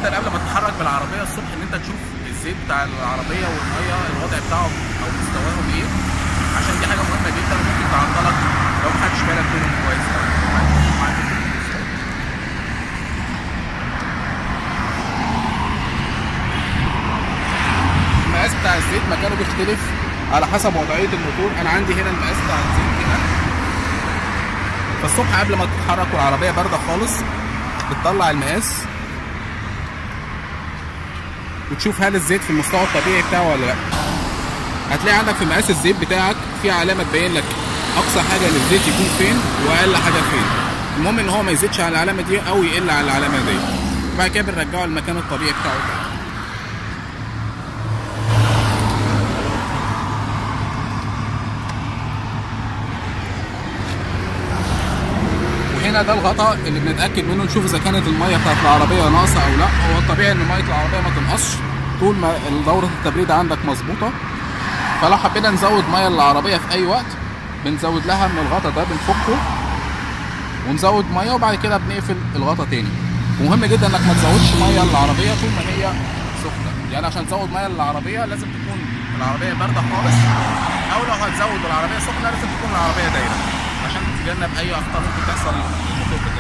جدا قبل ما تتحرك بالعربيه الصبح ان انت تشوف الزيت بتاع العربيه والميه الوضع بتاعهم او مستواهم ايه عشان دي حاجه مهمه جدا وممكن تعطلك لو ما خدتش بالك منهم كويس المقاس بتاع الزيت مكانه بيختلف على حسب وضعيه الموتور انا عندي هنا المقاس بتاع الزيت هنا فالصبح قبل ما تتحرك والعربيه بارده خالص بتطلع المقاس وتشوف هل الزيت في المستوى الطبيعي بتاعه ولا لا هتلاقي عندك في مقاس الزيت بتاعك في علامه تبين لك اقصى حاجه للزيت يكون فين واقل حاجه فين المهم ان هو ما يزيدش على العلامه دي او يقل على العلامه دي وبعد كده بنرجعه للمكان الطبيعي بتاعه تاني وهنا ده الغطا اللي بنتاكد منه نشوف اذا كانت الميه بتاعت العربيه ناقصه او لا هو الطبيعي ان ميه العربيه ما تنقصش طول ما دوره التبريد عندك مظبوطه فلو حبينا نزود ميه للعربيه في اي وقت بنزود لها من الغطا ده بنفكه ونزود ميه وبعد كده بنقفل الغطا تاني ومهم جدا انك ما تزودش ميه للعربيه طول ما هي سخنه يعني عشان تزود ميه للعربيه لازم تكون العربيه بارده خالص او لو هتزود العربيه سخنه لازم تكون العربيه دايره عشان تتجنب اي اخطار ممكن تحصل للموتور